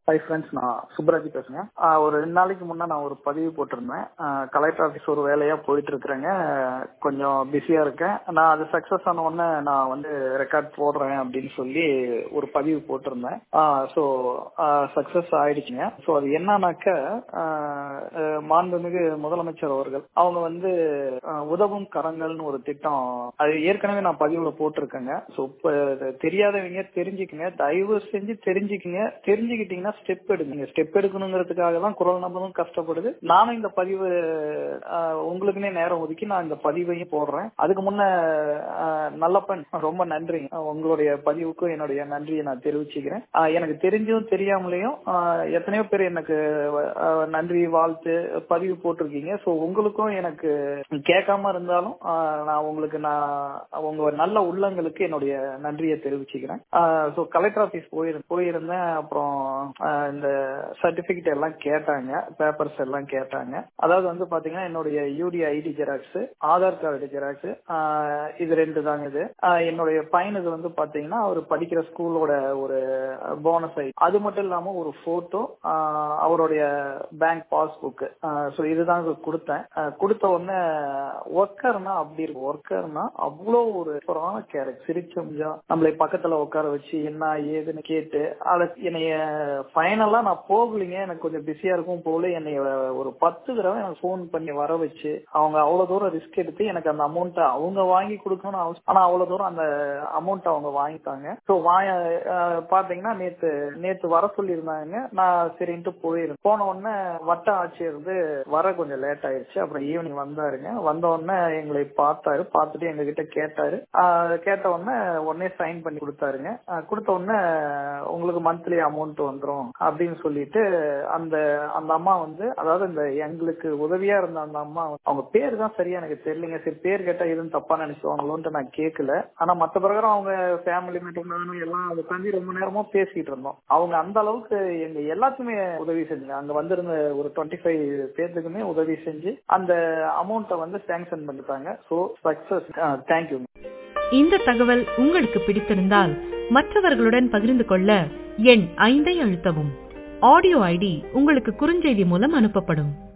hi friends நான் சுப்ராஜ் பேசுங்க ஆஹ் ஒரு ரெண்டு நாளைக்கு முன்னே நான் ஒரு பதிவு போட்டிருந்தேன் கலெக்டர் ஆஃபீஸ் ஒரு வேலையா போயிட்டு இருக்கிறேங்க கொஞ்சம் பிஸியா இருக்கேன் நான் அது சக்சஸ் ஆன உடனே நான் வந்து ரெக்கார்ட் போடுறேன் அப்படின்னு சொல்லி ஒரு பதிவு போட்டிருந்தேன் ஸோ சக்சஸ் ஆயிடுச்சுங்க ஸோ அது என்னன்னாக்க ஆஹ் அஹ் மாண்புமிகு முதலமைச்சர் அவர்கள் அவங்க வந்து ஆஹ் உதவும் கரங்கள்னு ஒரு திட்டம் அது ஏற்கனவே நான் பதிவுல போட்டிருக்கேங்க ஸோ இப்போ தெரியாதவங்க தெரிஞ்சுக்கங்க தயவு செஞ்சு தெரிஞ்சுக்கங்க தெரிஞ்சுக்கிட்டீங்கன்னா ஸ்டெப் எடுங்க ஸ்டெப் எடுக்கணுங்கிறதுக்காக தான் குரல் நம்பரும் கஷ்டப்படுது நானும் இந்த பதிவு ஆஹ், உங்களுக்குன்னே நேரம் ஒதுக்கி நான் இந்த பதிவையும் போடுறேன் அதுக்கு முன்ன ஆஹ், நல்லப்பன் ரொம்ப நன்றி உங்களுடைய பதிவுக்கும் என்னுடைய நன்றியை நான் தெரிவிச்சுக்கிறேன் ஆஹ், எனக்கு தெரிஞ்சும் தெரியாமலையும் ஆஹ், எத்தனையோ பேர் எனக்கு ஆஹ், நன்றி வாழ்த்து பதிவு போட்டிருக்கீங்க ஸோ உங்களுக்கும் எனக்கு கேட்காம இருந்தாலும் ஆஹ், நான் உங்களுக்கு நான் உங்க நல்ல உள்ளங்களுக்கு என்னுடைய நன்றியை தெரிவிச்சுக்கிறேன் ஸோ கலெக்டர் ஆஃபீஸ் போயிரு போயிருந்தேன் அப்புறம் ஆஹ், இந்த சர்டிபிகேட் எல்லாம் கேட்டாங்க பேப்பர்ஸ் எல்லாம் கேட்டாங்க அதாவது வந்து பாத்தீங்கன்னா என்னுடைய U D ID xerox Aadhaar card xerox இது ரெண்டு தாங்க இது ஆஹ், என்னுடைய பையனுக்கு வந்து பாத்தீங்கன்னா அவர் படிக்கிற ஸ்கூலோட ஒரு போனஸ் ஐடி அது மட்டும் இல்லாம ஒரு போட்டோ அவருடைய பேங்க் பாஸ்புக் ஸோ இதுதான் கொடுத்தேன் ஆஹ், கொடுத்த உடனே ஒர்க்கர்னா அப்படி இருக்கு ஒர்க்கர்னா அவ்வளோ ஒரு சூப்பரான கேரக்டர் சிரிச்சோம்ஜா நம்மளை பக்கத்துல உட்கார வச்சு என்ன ஏதுன்னு கேட்டு அதை என்னைய ஃபைனலா நான் போகலைங்க எனக்கு கொஞ்சம் பிஸியா இருக்கும் போல என்னைய ஒரு பத்து தடவை எனக்கு ஃபோன் பண்ணி வர வச்சு அவங்க அவ்வளவு தூரம் ரிஸ்க் எடுத்து எனக்கு அந்த அமௌண்ட்டை அவங்க வாங்கி கொடுக்கணும்னு அவசியம் ஆனா அவ்வளவு தூரம் அந்த அமௌண்ட் அவங்க வாங்கிட்டாங்க ஸோ வாய அஹ், பாத்தீங்கன்னா நேத்து நேத்து வர சொல்லியிருந்தாங்க நான் சரின்ட்டு போயிருந்தேன் போன உடனே வட்ட ஆட்சியர் வந்து வர கொஞ்சம் லேட் ஆயிடுச்சு அப்புறம் ஈவினிங் வந்தாருங்க வந்த உடனே எங்களை பார்த்தாரு பார்த்துட்டு எங்க கிட்ட கேட்டாரு ஆஹ், கேட்ட உடனே உடனே சைன் பண்ணி கொடுத்தாருங்க ஆஹ், கொடுத்த உடனே உங்களுக்கு மந்த்லி அமௌண்ட் வந்துரும் அப்படின்னு சொல்லிட்டு அந்த அந்த அம்மா வந்து அதாவது இந்த எங்களுக்கு உதவியா இருந்த அந்த அம்மா வந்து- அவங்க பேர் தான் சரியா எனக்கு தெரியலங்க சரி பேர் கேட்டா எதுவும் தப்பா நினைச்சுவாங்களோன்ட்டு நான் கேட்கல ஆனா மத்த பிரகாரம் அவங்க ஃபேமிலி மட்டும் நானும் எல்லாம் உட்காந்து ரொம்ப நேரமா பேசிட்டு இருந்தோம் அவங்க அந்த அளவுக்கு எங்க எல்லாத்துக்குமே உதவி செஞ்சாங்க அங்க வந்திருந்த ஒரு டுவெண்ட்டி ஃபைவ் பேர்த்துக்குமே உதவி செஞ்சு அந்த அமௌண்ட்டை வந்து சேங்ஷன் பண்ணிட்டாங்க ஸோ சக்சஸ் தேங்க்யூ இந்த தகவல் உங்களுக்கு பிடித்திருந்தால் மற்றவர்களுடன் பகிர்ந்து கொள்ள எண் ஐந்தை அழுத்தவும் ஆடியோ ஐடி உங்களுக்கு குறுஞ்செய்தி மூலம் அனுப்பப்படும்